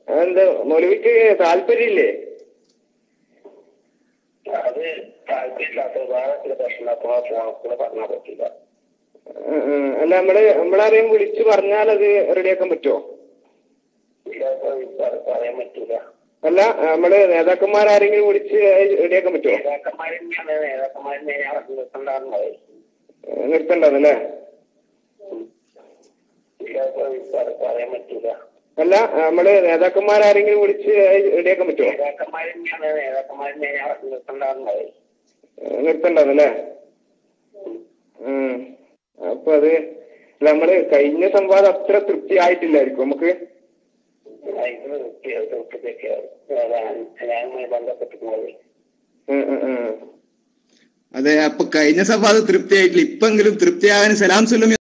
എന്താ മൗലവിക്ക് താല്പര്യമില്ലേ അത് താല്പര്യമില്ലാത്ത വേറെ ചില പ്രശ്നം അപ്പൊ ഫോണിൽ കൂടെ പറഞ്ഞാൽ പറ്റില്ല ആ, ആ. അല്ല നമ്മള് നമ്മളാരെയും വിളിച്ച് പറഞ്ഞാൽ അത് റെഡിയാക്കാൻ പറ്റുമോ ഇല്ല ഇപ്പൊ പറ- പറയാൻ പറ്റൂല അല്ല നമ്മള് നേതാക്കന്മാരാരെങ്കിലും വിളിച്ച് റെഡിയാക്കാൻ പറ്റുമോ നേതാക്കന്മാർ തന്നെയാണ് നേതാക്കന്മാർ തന്നെയാണ് നിർത്തണ്ടാകുന്നത് നിർത്തണ്ടതല്ലേ ഇല്ല ഇപ്പൊ പറ- പറയാൻ പറ്റൂല അല്ല നമ്മള് നേതാക്കന്മാരാരെങ്കിലും വിളിച്ച് റെഡിയാക്കാൻ പറ്റുമോ നേതാക്കന്മാർ തന്നെയാണ് നേതാക്കന്മാർ തന്നെയാണ് നിർത്തണ്ടാകുന്നത് നിർത്തണ്ടതല്ലേ ഉം. അപ്പൊ അത് അല്ല, നമ്മള് കഴിഞ്ഞ സംവാദം അത്ര തൃപ്തി ആയിട്ടില്ലായിരിക്കും നമുക്ക് ഇത് തൃപ്തിയൊക്കെ ഞാനുമായി ബന്ധപ്പെട്ടിട്ടുള്ളത് ഉം, ഉം, ഉം. അതെ അപ്പൊ കഴിഞ്ഞ സഭ അത് തൃപ്തിയായിട്ടില്ല ഇപ്പെങ്കിലും തൃപ്തിയാകാൻ സലാം സുല്ലമി